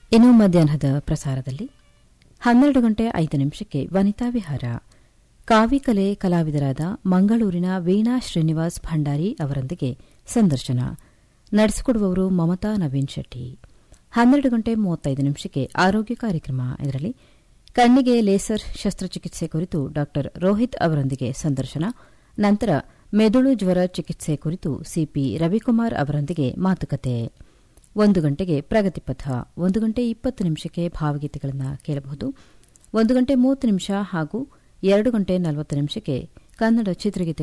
ಇನ್ನು ಮಧ್ಯಾಹ್ನದ ಪ್ರಸಾರದಲ್ಲಿ ಹನ್ನೆರಡು ಗಂಟೆ ಐದು ನಿಮಿಷಕ್ಕೆ ವನಿತಾ ವಿಹಾರ ಕಾವಿಕಲೆ ಕಲಾವಿದರಾದ ಮಂಗಳೂರಿನ ವೀಣಾ ಶ್ರೀನಿವಾಸ್ ಭಂಡಾರಿ ಅವರೊಂದಿಗೆ ಸಂದರ್ಶನ ನಡೆಸಿಕೊಡುವವರು ಮಮತಾ ನವೀನ್ ಶೆಟ್ಟಿ ಹನ್ನೆರಡು ಗಂಟೆ ಮೂವತ್ತೈದು ನಿಮಿಷಕ್ಕೆ ಆರೋಗ್ಯ ಕಾರ್ಯಕ್ರಮ ಇದರಲ್ಲಿ ಕಣ್ಣಿಗೆ ಲೇಸರ್ ಶಸ್ತ್ರಚಿಕಿತ್ಸೆ ಕುರಿತು ಡಾ ರೋಹಿತ್ ಅವರೊಂದಿಗೆ ಸಂದರ್ಶನ ನಂತರ ಮೆದುಳು ಜ್ವರ ಚಿಕಿತ್ಸೆ ಕುರಿತು ಸಿಪಿ ರವಿಕುಮಾರ್ ಅವರೊಂದಿಗೆ ಮಾತುಕತೆ ಒಂದು ಗಂಟೆಗೆ ಪ್ರಗತಿಪಥ ಒಂದು ಗಂಟೆ ಇಪ್ಪತ್ತು ನಿಮಿಷಕ್ಕೆ ಭಾವಗೀತೆಗಳನ್ನು ಕೇಳಬಹುದು ಒಂದು ಗಂಟೆ ಮೂವತ್ತು ನಿಮಿಷ ಹಾಗೂ ಎರಡು ಗಂಟೆ ನಲವತ್ತು ನಿಮಿಷಕ್ಕೆ ಕನ್ನಡ ಚಿತ್ರಗೀತೆ